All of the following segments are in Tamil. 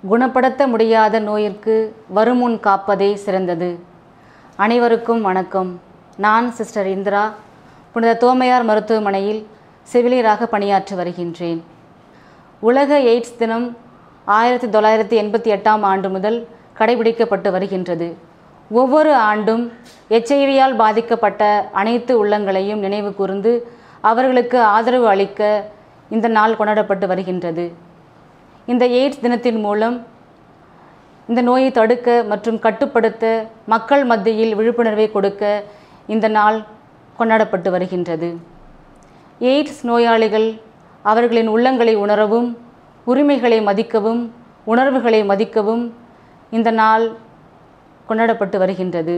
குணப்படுத்த முடியாத நோயிற்கு வருமுன் காப்பதே சிறந்தது அனைவருக்கும் வணக்கம் நான் சிஸ்டர் இந்திரா புனித தோமையார் மருத்துவமனையில் செவிலியராக பணியாற்றி வருகின்றேன் உலக எய்ட்ஸ் தினம் ஆயிரத்தி தொள்ளாயிரத்தி எண்பத்தி எட்டாம் ஆண்டு முதல் கடைபிடிக்கப்பட்டு வருகின்றது ஒவ்வொரு ஆண்டும் எச்ஐவியால் பாதிக்கப்பட்ட அனைத்து உள்ளங்களையும் நினைவு கூர்ந்து அவர்களுக்கு ஆதரவு அளிக்க இந்த நாள் கொண்டாடப்பட்டு வருகின்றது இந்த எய்ட்ஸ் தினத்தின் மூலம் இந்த நோயை தடுக்க மற்றும் கட்டுப்படுத்த மக்கள் மத்தியில் விழிப்புணர்வை கொடுக்க இந்த நாள் கொண்டாடப்பட்டு வருகின்றது எய்ட்ஸ் நோயாளிகள் அவர்களின் உள்ளங்களை உணரவும் உரிமைகளை மதிக்கவும் உணர்வுகளை மதிக்கவும் இந்த நாள் கொண்டாடப்பட்டு வருகின்றது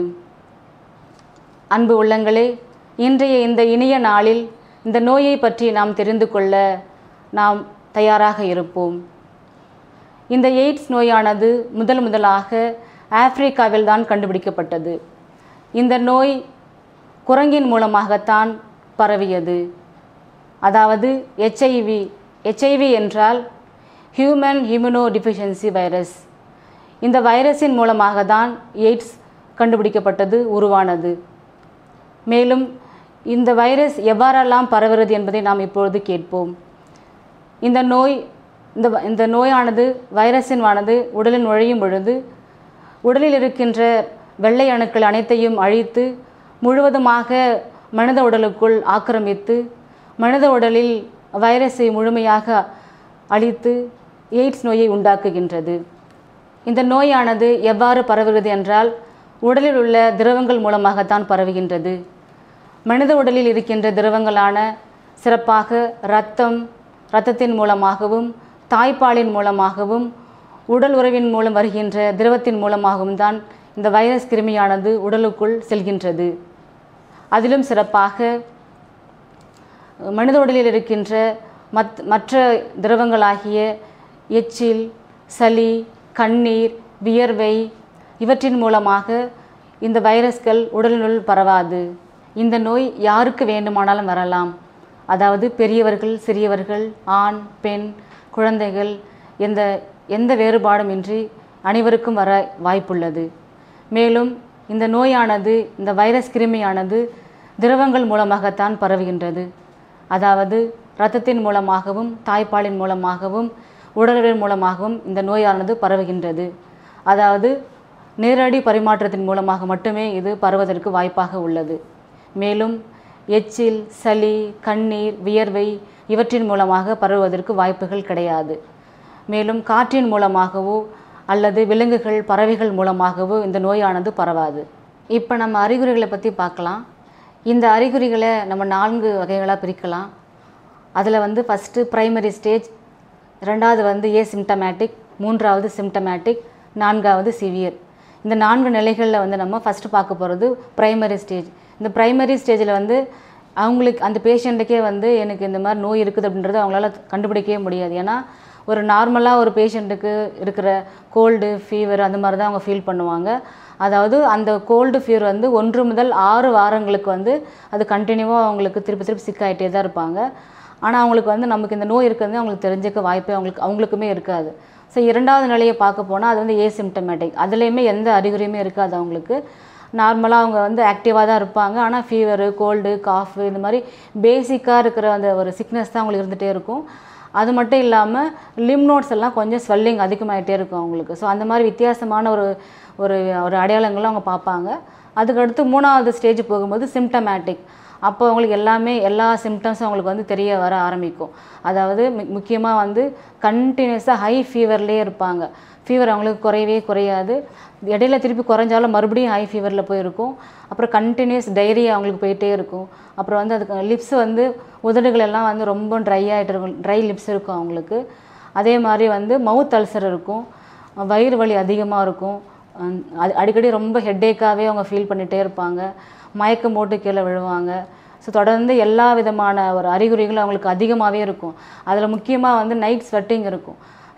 அன்பு உள்ளங்களே இன்றைய இந்த இனிய நாளில் இந்த நோயை பற்றி நாம் தெரிந்து கொள்ள நாம் தயாராக இருப்போம் இந்த எய்ட்ஸ் நோயானது முதல் முதலாக ஆப்பிரிக்காவில் தான் கண்டுபிடிக்கப்பட்டது இந்த நோய் குரங்கின் மூலமாகத்தான் பரவியது அதாவது எச்ஐவி எச்ஐவி என்றால் ஹியூமன் இம்யூனோ டிஃபிஷியன்சி வைரஸ் இந்த வைரஸின் மூலமாக தான் எய்ட்ஸ் கண்டுபிடிக்கப்பட்டது உருவானது மேலும் இந்த வைரஸ் எவ்வாறெல்லாம் பரவுகிறது என்பதை நாம் இப்பொழுது கேட்போம் இந்த நோய் இந்த வ- இந்த நோயானது வைரஸின் வானது உடலில் நுழையும் பொழுது உடலில் இருக்கின்ற வெள்ளை அணுக்கள் அனைத்தையும் அழித்து முழுவதுமாக மனித உடலுக்குள் ஆக்கிரமித்து மனித உடலில் வைரஸை முழுமையாக அழித்து எய்ட்ஸ் நோயை உண்டாக்குகின்றது இந்த நோயானது எவ்வாறு பரவுகிறது என்றால் உடலில் உள்ள திரவங்கள் மூலமாகத்தான் பரவுகின்றது மனித உடலில் இருக்கின்ற திரவங்களான சிறப்பாக இரத்தம் இரத்தத்தின் மூலமாகவும் தாய்ப்பாலின் மூலமாகவும் உடல் உறவின் மூலம் வருகின்ற திரவத்தின் மூலமாகவும் தான் இந்த வைரஸ் கிருமியானது உடலுக்குள் செல்கின்றது அதிலும் சிறப்பாக மனித உடலில் இருக்கின்ற மத் மற்ற திரவங்களாகிய எச்சில் சளி கண்ணீர் வியர்வை இவற்றின் மூலமாக இந்த வைரஸ்கள் உடலினுள் பரவாது இந்த நோய் யாருக்கு வேண்டுமானாலும் வரலாம் அதாவது பெரியவர்கள் சிறியவர்கள் ஆண் பெண் குழந்தைகள் எந்த எந்த வேறுபாடும் இன்றி அனைவருக்கும் வர வாய்ப்புள்ளது மேலும் இந்த நோயானது இந்த வைரஸ் கிருமியானது திரவங்கள் மூலமாகத்தான் பரவுகின்றது அதாவது இரத்தத்தின் மூலமாகவும் தாய்ப்பாலின் மூலமாகவும் உடலுறவின் மூலமாகவும் இந்த நோயானது பரவுகின்றது அதாவது நேரடி பரிமாற்றத்தின் மூலமாக மட்டுமே இது பரவுவதற்கு வாய்ப்பாக உள்ளது மேலும் எச்சில் சளி கண்ணீர் வியர்வை இவற்றின் மூலமாக பரவுவதற்கு வாய்ப்புகள் கிடையாது மேலும் காற்றின் மூலமாகவோ அல்லது விலங்குகள் பறவைகள் மூலமாகவோ இந்த நோயானது பரவாது இப்போ நம்ம அறிகுறிகளை பற்றி பார்க்கலாம் இந்த அறிகுறிகளை நம்ம நான்கு வகைகளாக பிரிக்கலாம் அதில் வந்து ஃபஸ்ட்டு பிரைமரி ஸ்டேஜ் ரெண்டாவது வந்து ஏ சிம்டமேட்டிக் மூன்றாவது சிம்டமேட்டிக் நான்காவது சிவியர் இந்த நான்கு நிலைகளில் வந்து நம்ம ஃபஸ்ட்டு பார்க்க போகிறது பிரைமரி ஸ்டேஜ் இந்த பிரைமரி ஸ்டேஜில் வந்து அவங்களுக்கு அந்த பேஷண்ட்டுக்கே வந்து எனக்கு இந்த மாதிரி நோய் இருக்குது அப்படின்றது அவங்களால கண்டுபிடிக்கவே முடியாது ஏன்னா ஒரு நார்மலாக ஒரு பேஷண்ட்டுக்கு இருக்கிற கோல்டு ஃபீவர் அந்த மாதிரி தான் அவங்க ஃபீல் பண்ணுவாங்க அதாவது அந்த கோல்டு ஃபீவர் வந்து ஒன்று முதல் ஆறு வாரங்களுக்கு வந்து அது கண்டினியூவாக அவங்களுக்கு திருப்பி திருப்பி சிக்காயிட்டே தான் இருப்பாங்க ஆனால் அவங்களுக்கு வந்து நமக்கு இந்த நோய் இருக்கிறது அவங்களுக்கு தெரிஞ்சுக்க வாய்ப்பே அவங்களுக்கு அவங்களுக்குமே இருக்காது ஸோ இரண்டாவது நிலையை பார்க்க போனால் அது வந்து ஏசிம்டமேட்டிக் அதுலேயுமே எந்த அறிகுறியுமே இருக்காது அவங்களுக்கு நார்மலாக அவங்க வந்து ஆக்டிவாக தான் இருப்பாங்க ஆனால் ஃபீவரு கோல்டு காஃபு இந்த மாதிரி பேசிக்காக இருக்கிற அந்த ஒரு சிக்னஸ் தான் அவங்களுக்கு இருந்துகிட்டே இருக்கும் அது மட்டும் இல்லாமல் லிம் நோட்ஸ் எல்லாம் கொஞ்சம் ஸ்வெல்லிங் அதிகமாகிட்டே இருக்கும் அவங்களுக்கு ஸோ அந்த மாதிரி வித்தியாசமான ஒரு ஒரு ஒரு அடையாளங்களும் அவங்க பார்ப்பாங்க அதுக்கடுத்து மூணாவது ஸ்டேஜ் போகும்போது சிம்டமேட்டிக் அப்போ அவங்களுக்கு எல்லாமே எல்லா சிம்டம்ஸும் அவங்களுக்கு வந்து தெரிய வர ஆரம்பிக்கும் அதாவது முக்கியமாக வந்து கண்டினியூஸாக ஹை ஃபீவர்லேயே இருப்பாங்க ஃபீவர் அவங்களுக்கு குறையவே குறையாது இடையில திருப்பி குறைஞ்சாலும் மறுபடியும் ஹை ஃபீவரில் போயிருக்கும் அப்புறம் கண்டினியூஸ் டைரியா அவங்களுக்கு போயிட்டே இருக்கும் அப்புறம் வந்து அதுக்கு லிப்ஸ் வந்து உதடுகள் எல்லாம் வந்து ரொம்ப ட்ரை ஆகிட்டு இருக்கும் ட்ரை லிப்ஸ் இருக்கும் அவங்களுக்கு அதே மாதிரி வந்து மவுத் அல்சர் இருக்கும் வயிறு வலி அதிகமாக இருக்கும் அஹ் அது அடிக்கடி ரொம்ப ஹெட்டேக்காகவே அவங்க ஃபீல் பண்ணிகிட்டே இருப்பாங்க மயக்கம் போட்டு கீழே விழுவாங்க ஸோ தொடர்ந்து எல்லா விதமான ஒரு அறிகுறிகளும் அவங்களுக்கு அதிகமாகவே இருக்கும் அதில் முக்கியமாக வந்து நைட் ஸ்வெட்டிங் இருக்கும்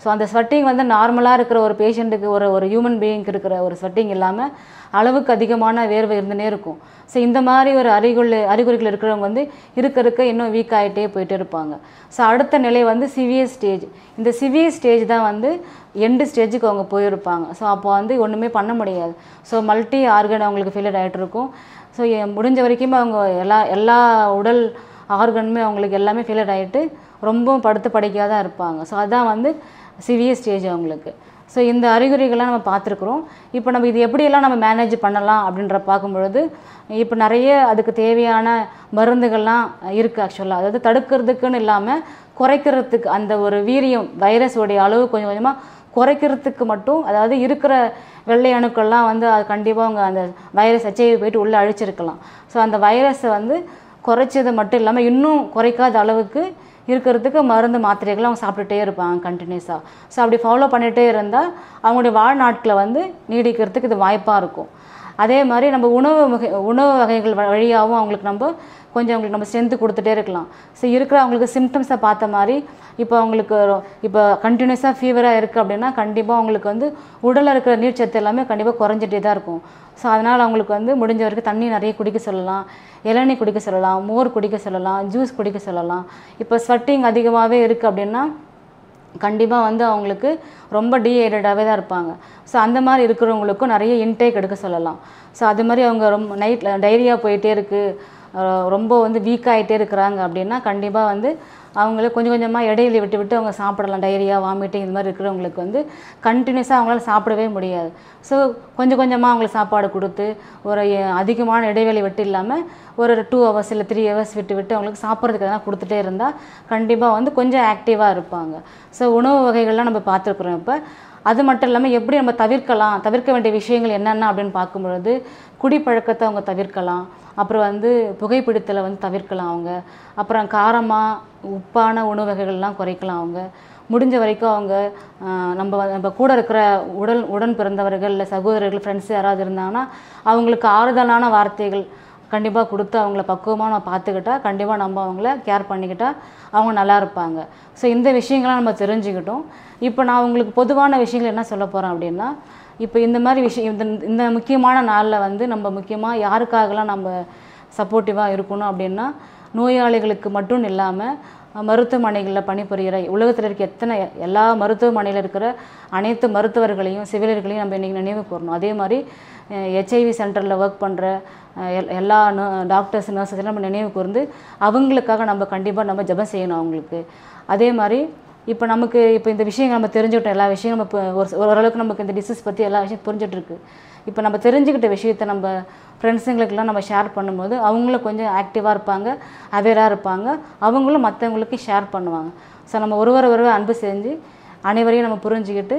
ஸோ அந்த ஸ்வெட்டிங் வந்து நார்மலாக இருக்கிற ஒரு பேஷண்ட்டுக்கு ஒரு ஒரு ஹியூமன் பீயிங்க்கு இருக்கிற ஒரு ஸ்வெட்டிங் இல்லாமல் அளவுக்கு அதிகமான வேர்வை இருந்துனே இருக்கும் ஸோ இந்த மாதிரி ஒரு அறிகுறி அறிகுறிகள் இருக்கிறவங்க வந்து இருக்க இருக்க இன்னும் வீக் ஆகிட்டே போயிட்டே இருப்பாங்க ஸோ அடுத்த நிலை வந்து சிவியர் ஸ்டேஜ் இந்த சிவியர் ஸ்டேஜ் தான் வந்து எண்டு ஸ்டேஜுக்கு அவங்க போயிருப்பாங்க ஸோ அப்போ வந்து ஒன்றுமே பண்ண முடியாது ஸோ மல்டி ஆர்கன் அவங்களுக்கு ஃபெயிலியர் ஆகிட்டு இருக்கும் ஸோ முடிஞ்ச வரைக்குமே அவங்க எல்லா எல்லா உடல் ஆர்கனுமே அவங்களுக்கு எல்லாமே ஃபெயிலியர் ஆகிட்டு ரொம்பவும் படுத்து படிக்காக தான் இருப்பாங்க ஸோ அதான் வந்து சிவியர் ஸ்டேஜ் அவங்களுக்கு ஸோ இந்த அறிகுறிகள்லாம் நம்ம பார்த்துருக்குறோம் இப்போ நம்ம இது எப்படியெல்லாம் நம்ம மேனேஜ் பண்ணலாம் அப்படின்ற பார்க்கும்பொழுது இப்போ நிறைய அதுக்கு தேவையான மருந்துகள்லாம் இருக்குது ஆக்சுவலாக அதாவது தடுக்கிறதுக்குன்னு இல்லாமல் குறைக்கிறதுக்கு அந்த ஒரு வீரியம் வைரஸோடைய அளவு கொஞ்சம் கொஞ்சமாக குறைக்கிறதுக்கு மட்டும் அதாவது இருக்கிற வெள்ளை அணுக்கள்லாம் வந்து அது கண்டிப்பாக அவங்க அந்த வைரஸ் ஹெச்ஐவி போயிட்டு உள்ளே அழிச்சிருக்கலாம் ஸோ அந்த வைரஸை வந்து குறைச்சது மட்டும் இல்லாமல் இன்னும் குறைக்காத அளவுக்கு இருக்கிறதுக்கு மருந்து மாத்திரைகள் அவங்க சாப்பிட்டுட்டே இருப்பாங்க கண்டினியூஸாக ஸோ அப்படி ஃபாலோ பண்ணிகிட்டே இருந்தால் அவங்களுடைய வாழ்நாட்களை வந்து நீடிக்கிறதுக்கு இது வாய்ப்பாக இருக்கும் அதே மாதிரி நம்ம உணவு வகை உணவு வகைகள் வ- வழியாகவும் அவங்களுக்கு நம்ம கொஞ்சம் அவங்களுக்கு நம்ம ஸ்ட்ரென்த்து கொடுத்துட்டே இருக்கலாம் ஸோ இருக்கிற அவங்களுக்கு சிம்டம்ஸை பார்த்த மாதிரி இப்போ அவங்களுக்கு ரொ- இப்போ கண்டினியூஸாக ஃபீவராக இருக்குது அப்படின்னா கண்டிப்பாக அவங்களுக்கு வந்து உடலில் இருக்கிற நீர்ச்சத்து எல்லாமே கண்டிப்பாக குறைஞ்சிட்டே தான் இருக்கும் ஸோ அதனால் அவங்களுக்கு வந்து முடிஞ்ச வரைக்கும் தண்ணி நிறைய குடிக்க சொல்லலாம் இளநீர் குடிக்க சொல்லலாம் மோர் குடிக்க சொல்லலாம் ஜூஸ் குடிக்க சொல்லலாம் இப்போ ஸ்வெட்டிங் அதிகமாகவே இருக்குது அப்படின்னா கண்டிப்பாக வந்து அவங்களுக்கு ரொம்ப டீஹைட்ரேட்டாகவே தான் இருப்பாங்க ஸோ அந்த மாதிரி இருக்கிறவங்களுக்கும் நிறைய இன்டேக் எடுக்க சொல்லலாம் ஸோ அது மாதிரி அவங்க ரொம்ப நைட்டில் டைரியா போயிட்டே இருக்குது ரொம்ப வந்து வீக் ஆகிட்டே இருக்கிறாங்க அப்படின்னா கண்டிப்பாக வந்து அவங்கள கொஞ்சம் கொஞ்சமாக இடையில விட்டு விட்டு அவங்க சாப்பிடலாம் டைரியா வாமிட்டிங் இந்த மாதிரி இருக்கிறவங்களுக்கு வந்து கண்டினியூஸாக அவங்களால சாப்பிடவே முடியாது ஸோ கொஞ்சம் கொஞ்சமாக அவங்களுக்கு சாப்பாடு கொடுத்து ஒரு அஹ், அதிகமான இடைவெளி விட்டு இல்லாமல் ஒரு டூ ஹவர்ஸ் இல்லை த்ரீ ஹவர்ஸ் விட்டு விட்டு அவங்களுக்கு சாப்பிட்றதுக்கு எதனா கொடுத்துட்டே இருந்தால் கண்டிப்பாக வந்து கொஞ்சம் ஆக்டிவாக இருப்பாங்க ஸோ உணவு வகைகள்லாம் நம்ம பார்த்துருக்குறோம் இப்போ அது மட்டும் இல்லாமல் எப்படி நம்ம தவிர்க்கலாம் தவிர்க்க வேண்டிய விஷயங்கள் என்னென்ன அப்படின்னு பார்க்கும்பொழுது குடிப்பழக்கத்தை அவங்க தவிர்க்கலாம் அப்புறம் வந்து புகைப்பிடித்தலை வந்து தவிர்க்கலாம் அவங்க அப்புறம் காரமாக உப்பான உணவு வகைகள்லாம் குறைக்கலாம் அவங்க முடிஞ்ச வரைக்கும் அவங்க ஆஹ், நம்ம வந்து- நம்ம கூட இருக்கிற உடல் உடன் பிறந்தவர்கள் இல்லை சகோதரர்கள் ஃப்ரெண்ட்ஸ் யாராவது இருந்தாங்கன்னா அவங்களுக்கு ஆறுதலான வார்த்தைகள் கண்டிப்பாக கொடுத்து அவங்கள பக்குவமாக நம்ம பார்த்துக்கிட்டா கண்டிப்பாக நம்ம அவங்கள கேர் பண்ணிக்கிட்டா அவங்க நல்லா இருப்பாங்க ஸோ இந்த விஷயங்கள்லாம் நம்ம தெரிஞ்சுக்கிட்டோம் இப்போ நான் உங்களுக்கு பொதுவான விஷயங்கள் என்ன சொல்ல போகிறேன் அப்படின்னா இப்போ இந்த மாதிரி விஷயம் இந்த இந்த முக்கியமான நாளில் வந்து நம்ம முக்கியமாக யாருக்காகலாம் நம்ம சப்போர்ட்டிவாக இருக்கணும் அப்படின்னா நோயாளிகளுக்கு மட்டும் இல்லாமல் மருத்துவமனைகளில் பணிபுரிகிற உலகத்தில் இருக்க எத்தனை எல்லா மருத்துவமனையில் இருக்கிற அனைத்து மருத்துவர்களையும் செவிலியர்களையும் நம்ம இன்றைக்கி நினைவு கூறணும் அதே மாதிரி ஹெச்ஐவி சென்டரில் ஒர்க் பண்ணுற எல்லா டாக்டர்ஸ் நர்சஸ் நம்ம நினைவு கூர்ந்து அவங்களுக்காக நம்ம கண்டிப்பாக நம்ம ஜெபம் செய்யணும் அவங்களுக்கு அதே மாதிரி இப்போ நமக்கு இப்போ இந்த விஷயம் நம்ம தெரிஞ்சுக்கிட்டோம் எல்லா விஷயம் நம்ம இப்போ ஒரு ஓரளவுக்கு நமக்கு இந்த டிசீஸ் பற்றி எல்லா விஷயம் புரிஞ்சுட்டு இருக்கு இப்போ நம்ம தெரிஞ்சுக்கிட்ட விஷயத்தை நம்ம ஃப்ரெண்ட்ஸுங்களுக்கெல்லாம் நம்ம ஷேர் பண்ணும்போது அவங்களும் கொஞ்சம் ஆக்டிவாக இருப்பாங்க அவேராக இருப்பாங்க அவங்களும் மற்றவங்களுக்கு ஷேர் பண்ணுவாங்க ஸோ நம்ம ஒருவரை ஒருவர் அன்பு செஞ்சு அனைவரையும் நம்ம புரிஞ்சுக்கிட்டு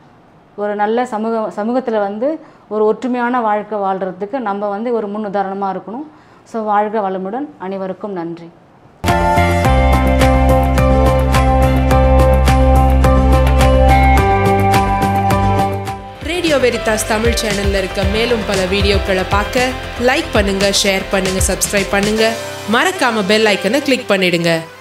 ஒரு நல்ல சமூக சமூகத்தில் வந்து ஒரு ஒற்றுமையான வாழ்க்கை வாழ்கிறதுக்கு நம்ம வந்து ஒரு முன் உதாரணமாக இருக்கணும் ஸோ வாழ்க வளமுடன் அனைவருக்கும் நன்றி ரேடியோ வெரிதாஸ் தமிழ் சேனல்ல இருக்க மேலும் பல வீடியோக்களை பார்க்க லைக் பண்ணுங்க ஷேர் பண்ணுங்க சப்ஸ்கிரைப் பண்ணுங்க மறக்காம பெல் ஐக்கனை கிளிக் பண்ணிடுங்க